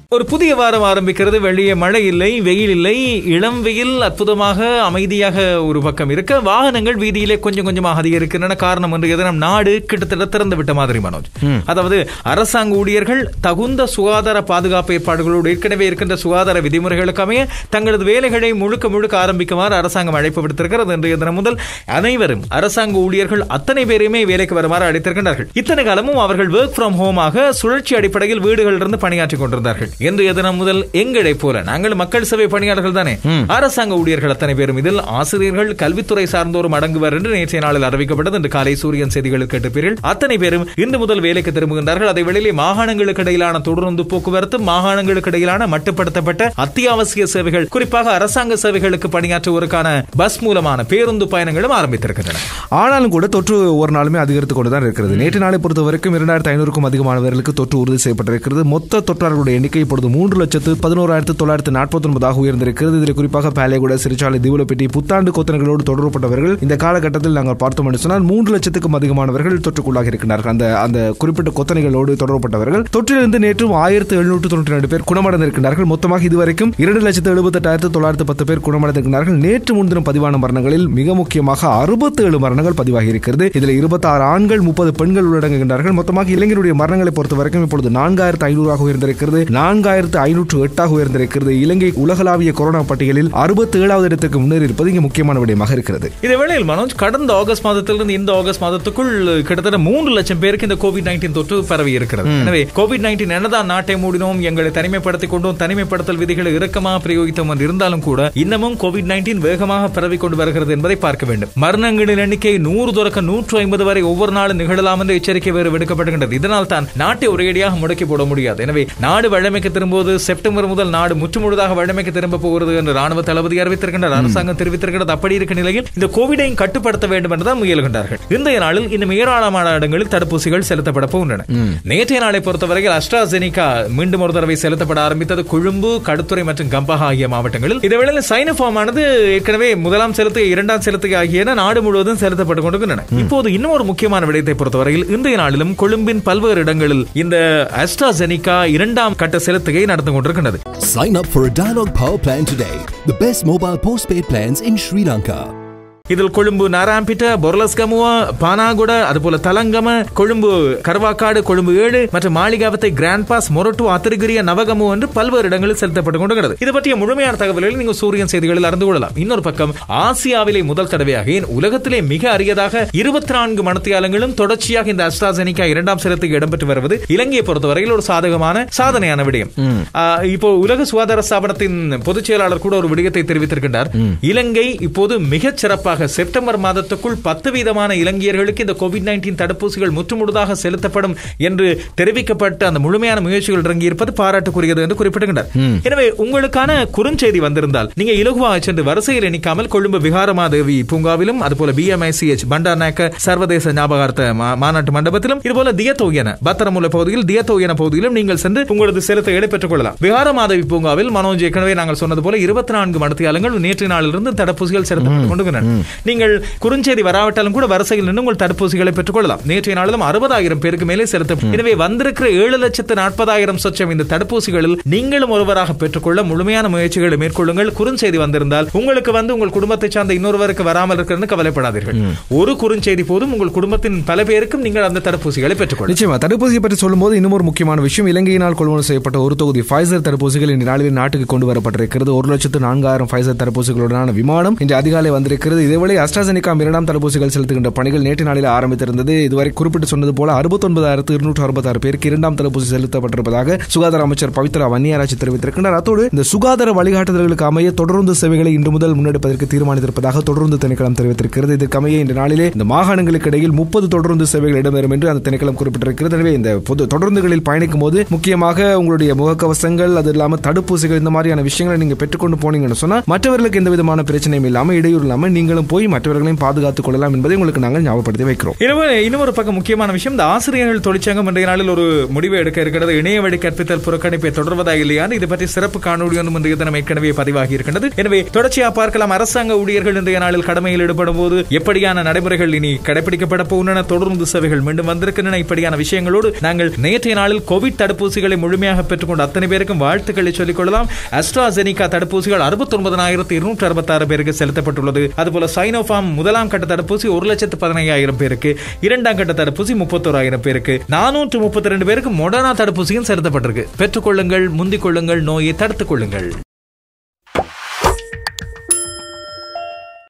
ஒரு புதிய வாரம் ஆரம்பிக்கிறது வெளியே மழை இல்லை வெயில் இல்லை இளம் வெயில் அற்புதமாக அமைதியாக ஒரு பக்கம் இருக்க வாகனங்கள் வீதியிலே கொஞ்சம் கொஞ்சமாக அதிகரிக்கின்றன காரணம் என்று எது நம் நாடு கிட்டத்தட்ட திறந்து விட்ட மாதிரி மனோஜ் அதாவது அரசாங்க ஊழியர்கள் தகுந்த சுகாதார பாதுகாப்பு ஏற்பாடுகளோடு ஏற்கனவே இருக்கின்ற சுகாதார விதிமுறைகளுக்கு அமைய தங்களது வேலைகளை முழுக்க முழுக்க ஆரம்பிக்குமாறு அரசாங்கம் அழைப்பு விடுத்திருக்கிறது இன்றைய தினம் முதல் அனைவரும் அரசாங்க ஊழியர்கள் அத்தனை பேரையுமே வேலைக்கு வருமாறு அழைத்திருக்கின்றார்கள் இத்தனை காலமும் அவர்கள் ஒர்க் ஃப்ரம் ஹோமாக சுழற்சி அடிப்படையில் வீடுகளிலிருந்து பணியாற்றிக் கொண்டிருந்தார்கள் இன்றைய தினம் முதல் எங்களை போல நாங்கள் மக்கள் சேவை பணியாளர்கள் தானே அரசாங்க ஊழியர்கள் அத்தனை பேரும் இதில் ஆசிரியர்கள் கல்வித்துறை சார்ந்தோரும் அடங்குவர் என்று நேற்றைய நாளில் அறிவிக்கப்பட்டது இன்று காலை சூரியன் செய்திகளில் கேட்டுப்பீர்கள் அத்தனை பேரும் இன்று முதல் வேலைக்கு திரும்புகின்றார்கள் அதை வெளியிலே மாகாணங்களுக்கு இடையிலான தொடர்ந்து போக்குவரத்து மாகாணங்களுக்கு இடையிலான மட்டுப்படுத்தப்பட்ட அத்தியாவசிய சேவைகள் குறிப்பாக அரசாங்க சேவைகளுக்கு பணியாற்றுவோருக்கான பஸ் மூலமான பேருந்து பயணங்களும் ஆரம்பித்திருக்கின்றன ஆனாலும் கூட தொற்று ஒவ்வொரு நாளுமே அதிகரித்துக் கொண்டுதான் இருக்கிறது நேற்று நாளை பொறுத்த வரைக்கும் இரண்டாயிரத்தி ஐநூறுக்கும் அதிகமானவர்களுக்கு தொற்று உறுதி செய்யப்பட்டிருக்கிறது மொத்த தொற்றாளர்களுடைய எண்ணிக்கை இப்பொழுது மூன்று லட்சத்து பதினோராயிரத்து தொள்ளாயிரத்து நாற்பத்தி ஒன்பதாக உயர்ந்திருக்கிறது இதில் குறிப்பாக பாலேகுட சிறுச்சாலை திவுலப்பட்டி புத்தாண்டு கோத்தனைகளோடு தொடர்புபட்டவர்கள் இந்த காலகட்டத்தில் நாங்கள் பார்த்தோம் என்று சொன்னால் மூன்று லட்சத்துக்கும் அதிகமானவர்கள் தொற்றுக்குள்ளாகி இருக்கிறார்கள் அந்த அந்த குறிப்பிட்ட கொத்தனைகளோடு தொடர்புபட்டவர்கள் தொற்றிலிருந்து நேற்றும் ஆயிரத்து எழுநூற்று தொண்ணூற்றி ரெண்டு பேர் குணமடைந்திருக்கிறார்கள் மொத்தமாக இதுவரைக்கும் இரண்டு லட்சத்து எழுபத்தெட்டாயிரத்து தொள்ளாயிரத்து பத்து பேர் குணமடைந்திருக்கிறார்கள் நேற்று முன்தினம் பதிவான மரணங்களில் மிக முக்கியமாக அறுபத்தி ஏழு மரணங்கள் பதிவாகி இருக்கிறது இதில் இருபத்தாறு ஆண்கள் முப்பது பெண்கள் உள்ளடங்குகின்றார்கள் மொத்தமாக இளைஞருடைய மரணங்களை பொறுத்த வரைக்கும் இப்பொழுது நான்காயிரத்து ஐநூறாக உயர்ந்திருக்கிறது நான்காயிரத்து ஐநூற்று எட்டாக உயர்ந்திருக்கிறது இலங்கை உலகளாவிய கொரோனா பட்டியலில் அறுபத்தி ஏழாவது இடத்துக்கு முன்னேறி இருப்பது இங்கே முக்கியமான விடயமாக இருக்கிறது இதே வேளையில் மனோஜ் கடந்த ஆகஸ்ட் மாதத்திலிருந்து இந்த ஆகஸ்ட் மாதத்துக்குள் கிட்டத்தட்ட மூன்று லட்சம் பேருக்கு இந்த கோவிட் நைன்டீன் தொற்று பரவி இருக்கிறது எனவே கோவிட் நைன்டீன் என்னதான் நாட்டை மூடினோம் எங்களை தனிமைப்படுத்திக் கொண்டோம் தனிமைப்படுத்தல் விதிகளை இறுக்கமாக பிரயோகித்தோம் என்று இருந்தாலும் கூட இன்னமும் கோவிட் நைன்டீன் வேகமாக பரவி கொண்டு வருகிறது என்பதை பார்க்க வேண்டும் மரணங்களின் எண்ணிக்கை நூறு தொடக்க நூற்று ஐம்பது வரை ஒவ்வொரு நாளும் நிகழலாம் என்று எச்சரிக்கை வேறு விடுக்கப்படுகின்றது இதனால் தான் நாட்டை ஒரேடியாக முடக்கி போட முடியாது எனவே நாடு வழமைக்கு திரும்புவது செப்டம்பர் முதல் நாடு முற்றுமுழுதாக வழமைக்கு திரும்ப போகிறது என்று ராணுவ தளபதி அறிவித்திருக்கின்றார் அரசாங்கம் தெரிவித்திருக்கிறது அப்படி இருக்க நிலையில் இந்த கோவிடையும் கட்டுப்படுத்த வேண்டும் என்றுதான் முயல்கின்றார்கள் இன்றைய நாளில் இன்னும் ஏராளமான இடங்களில் தடுப்பூசிகள் செலுத்தப்பட போகின்றன நேற்றைய நாளை பொறுத்தவரையில் அஸ்ட்ராசெனிகா மீண்டும் ஒரு தடவை செலுத்தப்பட ஆரம்பித்தது கொழும்பு கடுத்துறை மற்றும் கம்பஹா ஆகிய மாவட்டங்களில் இதேவேளை சைனோஃபார்ம் ஆனது ஏற்கனவே முதலாம் செலுத்து இரண்டாம் செலுத்து ஆகியன நாடு முழுவதும் செலுத்தப்பட்டுக் கொண்டிருக்கின்றன இப்போது இன்னும் ஒரு முக்கியமான விடயத்தை பொறுத்தவரையில் இன்றைய நாளிலும் கொழும்பின் பல்வேறு இடங்களில் இந்த அஸ்ட்ராசெனிகா இரண்டாம் கட்ட செலுத்துகை நடந்து கொண்டிருக்கின்றது Sign up for a Dialog Power plan today. The best mobile postpaid plans in Sri Lanka. இதில் கொழும்பு நாராம்பிட்ட பொர்லஸ்கமுவ பானாகுட அதுபோல தலங்கம கொழும்பு கருவாக்காடு கொழும்பு ஏழு மற்றும் மாளிகாவத்தை கிராண்ட் பாஸ் மொரட்டு அத்திரிகிரிய நவகமு என்று பல்வேறு இடங்களில் செலுத்தப்பட்டுக் கொண்டிருக்கிறது இது பற்றிய முழுமையான தகவல்களை நீங்கள் சூரியன் செய்திகளில் அறிந்து கொள்ளலாம் இன்னொரு பக்கம் ஆசியாவிலே முதல் தடவையாக ஏன் உலகத்திலே மிக அரியதாக இருபத்தி நான்கு மணத்தியாலங்களும் தொடர்ச்சியாக இந்த அஸ்ட்ராசெனிகா இரண்டாம் சிரத்துக்கு இடம்பெற்று வருவது இலங்கையை பொறுத்தவரையில் ஒரு சாதகமான சாதனையான விடயம் ஆ, இப்போ உலக சுகாதார ஸ்தாபனத்தின் பொதுச் செயலாளர் கூட ஒரு விடயத்தை தெரிவித்திருக்கின்றார் இலங்கை இப்போது மிகச் சிறப்பாக செப்டம்பர் மாதத்துக்குள் பத்து வீதமான இலங்கையர்களுக்கு இந்த கோவிட் நைன்டீன் தடுப்பூசிகள் முற்றுமுழுதாக செலுத்தப்படும் என்று தெரிவிக்கப்பட்ட அந்த முழுமையான முயற்சிகள் இறங்கியிருப்பது பாராட்டுக்குரியது என்று குறிப்பிடுகின்றார் எனவே உங்களுக்கான குறுஞ்செய்தி வந்திருந்தால் நீங்க இலகுவாக சென்று வரிசையில் நிற்காமல் கொழும்பு விகாரமாதேவி பூங்காவிலும் அதுபோல பிஎம்ஐசிஎச் பண்டாநாயக்க சர்வதேச ஞாபகார்த்த மா- மாநாட்டு மண்டபத்திலும் இதுபோல தியத்தோயன பத்திரமுல்ல பகுதியில் தியத்தோயன பகுதியிலும் நீங்கள் சென்று உங்களது செலுத்த இடம்பெற்றுக் கொள்ளலாம் விகாரமாதவி பூங்காவில் மனோஜ் ஏற்கனவே நாங்கள் சொன்னது போல இருபத்தி நான்கு மடத்தியாலங்கள் நேற்று நாளிலிருந்து தடுப்பூசிகள் செலுத்தப்பட்டுக் கொண்டிருக்கின்றன நீங்கள் குறுஞ்செய்தி வராவிட்டாலும் கூட வரிசையில் நின்று உங்கள் தடுப்பூசிகளை பெற்றுக் கொள்ளலாம் நேற்றைய நாளிலும் அறுபதாயிரம் பேருக்கு மேலே செலுத்த எனவே வந்திருக்கிற ஏழு லட்சத்து நாற்பதாயிரம் சொச்சம் இந்த தடுப்பூசிகளில் நீங்களும் ஒருவராக பெற்றுக்கொள்ள முழுமையான முயற்சிகளை மேற்கொள்ளுங்கள் குறுஞ்செய்தி வந்திருந்தால் உங்களுக்கு வந்து உங்கள் குடும்பத்தை சார்ந்த இன்னொருவருக்கு வராமல் இருக்கிறது கவலைப்படாதீர்கள் ஒரு குறுஞ்செய்தி போதும் உங்கள் குடும்பத்தின் பல பேருக்கும் நீங்கள் அந்த தடுப்பூசிகளை பெற்றுக்கொள்ள நிச்சயமா தடுப்பூசியை பற்றி சொல்லும்போது இன்னும் ஒரு முக்கியமான விஷயம் இலங்கையினால் கொள்வனவு செய்யப்பட்ட ஒரு தொகுதி ஃபைசர் தடுப்பூசிகள் இந்த நாளில் நாட்டுக்கு கொண்டு வரப்பட்டிருக்கிறது ஒரு லட்சத்து நான்காயிரம் ஃபைசர் தடுப்பூசிகளுடனான விமானம் இன்று அதிகாலை வந்திருக்கிறது இதேவேளை அஸ்ட்ராசெனிகா இரண்டாம் தடுப்பூசிகள் செலுத்துகின்ற பணிகள் நேற்று நாளில் ஆரம்பித்திருந்தது இதுவரை குறிப்பிட்டு சொன்னது போல அறுபத்தொன்பதாயிரத்து இருநூற்று அறுபத்தாறு பேருக்கு இரண்டாம் தடுப்பூசி செலுத்தப்பட்டிருப்பதாக சுகாதார அமைச்சர் பவித்ரா வன்னியாராட்சி தெரிவித்திருக்கிறார் அத்தோடு இந்த சுகாதார வழிகாட்டுதல்களுக்கு அமைய தொடர்ந்து சேவைகளை இன்று முதல் முன்னெடுப்பதற்கு தீர்மானித்திருப்பதாக தொடர்ந்து திணைக்களம் தெரிவித்திருக்கிறது இதற்கு அமைய இந்த நாளிலே இந்த மாகாணங்களுக்கு இடையில் முப்பது தொடர்ந்து சேவைகள் இடம்பெறும் என்று அந்த திணைக்களம் குறிப்பிட்டிருக்கிறது எனவே இந்த பொது தொடர்ந்துகளில் பயணிக்கும் போது முக்கியமாக உங்களுடைய முகக்கவசங்கள் அது இல்லாமல் தடுப்பூசிகள் இந்த மாதிரியான விஷயங்களை நீங்க பெற்றுக்கொண்டு போனீங்கன்னு சொன்னா மற்றவர்களுக்கு எந்த விதமான பிரச்சனையும் இல்லாம இடையூறு இல்லாம நீங்களும் நீங்களும் போய் மற்றவர்களையும் பாதுகாத்துக் கொள்ளலாம் என்பதை உங்களுக்கு நாங்கள் ஞாபகப்படுத்தி வைக்கிறோம் இன்னொரு இன்னொரு பக்கம் முக்கியமான விஷயம் இந்த ஆசிரியர்கள் தொழிற்சங்கம் இன்றைய நாளில் ஒரு முடிவை எடுக்க இருக்கிறது இணைய வழி கற்பித்தல் புறக்கணிப்பை தொடர்வதா இல்லையான்னு இது பற்றி சிறப்பு காணொலி ஒன்றும் இன்றைய தினம் ஏற்கனவே பதிவாகி இருக்கின்றது எனவே தொடர்ச்சியா பார்க்கலாம் அரசாங்க ஊழியர்கள் இன்றைய நாளில் கடமையில் ஈடுபடும் போது எப்படியான நடைமுறைகள் இனி கடைபிடிக்கப்பட போகின்றன தொடர்ந்து சேவைகள் மீண்டும் வந்திருக்கின்றன இப்படியான விஷயங்களோடு நாங்கள் நேற்றைய நாளில் கோவிட் தடுப்பூசிகளை முழுமையாக பெற்றுக்கொண்ட அத்தனை பேருக்கும் வாழ்த்துக்களை சொல்லிக் கொள்ளலாம் அஸ்ட்ராசெனிகா தடுப்பூசிகள் அறுபத்தி ஒன்பதாயிரத்தி இருநூற்றி அறுபத்தாறு பேருக்கு செலுத்தப்பட்டுள்ளது அதுபோல சைனோஃபார்ம் முதலாம் கட்ட தடுப்பூசி ஒரு லட்சத்து பதினையாயிரம் பேருக்கு இரண்டாம் கட்ட தடுப்பூசி முப்பத்தோராயிரம் பேருக்கு நானூற்று முப்பத்தி ரெண்டு பேருக்கு மொடர்னா தடுப்பூசியும் செலுத்தப்பட்டிருக்கு பெற்றுக்கொள்ளுங்கள் முந்திக் கொள்ளுங்கள் நோயை தடுத்துக் கொள்ளுங்கள்